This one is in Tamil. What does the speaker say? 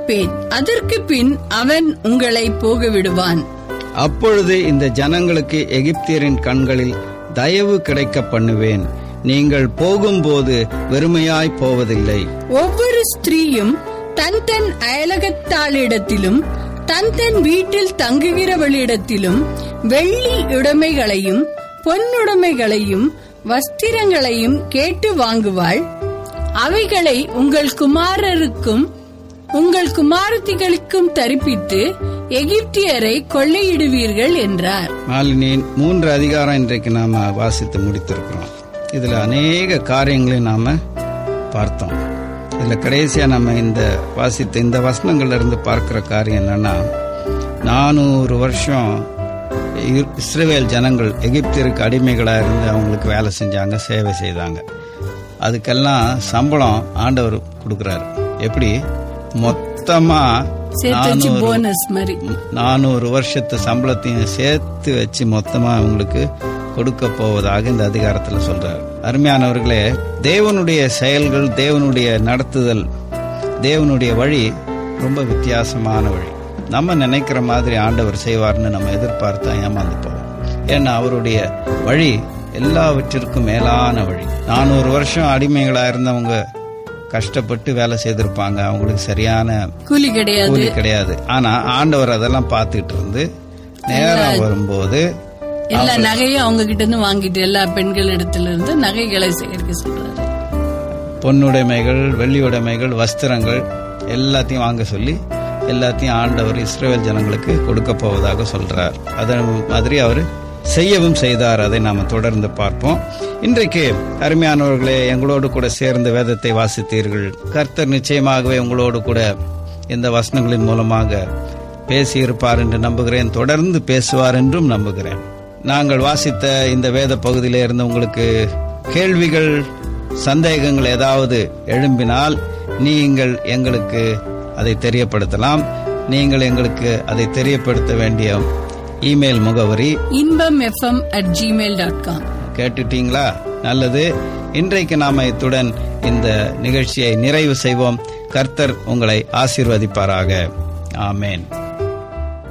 அனுப்பியிருப்பேன் அதற்கு பின் அவன் உங்களை போக விடுவான் அப்பொழுது இந்த ஜனங்களுக்கு எகிப்தியரின் கண்களில் தயவு கிடைக்க பண்ணுவேன் நீங்கள் போகும்போது வெறுமையாய் போவதில்லை ஒவ்வொரு ஸ்திரீயும் தன் தன் அயலகத்தாளிடத்திலும் தன் தன் வீட்டில் தங்குகிறவளிடத்திலும் வெள்ளி உடைமைகளையும் பொன்னுடைமைகளையும் வஸ்திரங்களையும் கேட்டு வாங்குவாள் அவைகளை உங்கள் குமாரருக்கும் உங்கள் குமாரத்திகளுக்கும் தரிப்பித்து எகிப்தியரை கொள்ளையிடுவீர்கள் என்றார் மாலினியின் மூன்று அதிகாரம் இன்றைக்கு நாம வாசித்து முடித்திருக்கிறோம் இதுல அநேக காரியங்களை நாம பார்த்தோம் இதுல கடைசியா நம்ம இந்த வாசித்த இந்த வசனங்கள்ல இருந்து பார்க்கிற காரியம் என்னன்னா நானூறு வருஷம் இ- இஸ்ரவேல் ஜனங்கள் எகிப்தியருக்கு அடிமைகளா இருந்து அவங்களுக்கு வேலை செஞ்சாங்க சேவை செய்தாங்க அதுக்கெல்லாம் சம்பளம் ஆண்டவர் கொடுக்கறாரு எப்படி மொத்தமா சேர்த்து வச்சு 400 போனஸ் மாதிரி நானூறு வருஷத்து சம்பளத்தையும் சேர்த்து வச்சு மொத்தமா உங்களுக்கு கொடுக்க போவதாக இந்த அதிகாரத்துல சொல்றாரு அருமையானவர்களே தேவனுடைய செயல்கள் தேவனுடைய நடத்துதல் தேவனுடைய வழி ரொம்ப வித்தியாசமான வழி நம்ம நினைக்கிற மாதிரி ஆண்டவர் செய்வார்னு நம்ம எதிர்பார்த்தா ஏமாந்து போவோம் ஏன்னா அவருடைய வழி எல்லாவற்றிற்கும் மேலான வழி நானூறு வருஷம் அடிமைகளா இருந்தவங்க கஷ்டப்பட்டு வேலை செய்திருப்பாங்க அவங்களுக்கு சரியான கூலி கிடையாது கூலி கிடையாது ஆனா ஆண்டவர் அதெல்லாம் பார்த்துட்டு இருந்து நேரம் வரும்போது எல்லா நகையும் அவங்க கிட்ட இருந்து வாங்கிட்டு எல்லா பெண்கள் இடத்துல இருந்து நகைகளை சேகரிக்க சொல்றாரு பொன்னுடைமைகள் வெள்ளி உடைமைகள் வஸ்திரங்கள் எல்லாத்தையும் வாங்க சொல்லி எல்லாத்தையும் ஆண்டவர் இஸ்ரேல் ஜனங்களுக்கு கொடுக்க போவதாக சொல்றார் அதே மாதிரி அவர் செய்யவும் செய்தார் அதை நாம தொடர்ந்து பார்ப்போம் இன்றைக்கு அருமையானவர்களே எங்களோடு கூட சேர்ந்து வேதத்தை வாசித்தீர்கள் கர்த்தர் நிச்சயமாகவே உங்களோடு கூட இந்த வசனங்களின் மூலமாக பேசியிருப்பார் என்று நம்புகிறேன் தொடர்ந்து பேசுவார் என்றும் நம்புகிறேன் நாங்கள் வாசித்த இந்த வேத பகுதியிலே இருந்து உங்களுக்கு கேள்விகள் சந்தேகங்கள் ஏதாவது எழும்பினால் நீங்கள் எங்களுக்கு அதை தெரியப்படுத்தலாம் நீங்கள் எங்களுக்கு அதை தெரியப்படுத்த வேண்டிய இமெயில் முகவரி Inbam FM at Gmail dot com கேட்டுட்டீங்களா நல்லது இன்றைக்கு நாம இத்துடன் இந்த நிகழ்ச்சியை நிறைவு செய்வோம் கர்த்தர் உங்களை ஆசீர்வதிப்பாராக ஆமேன்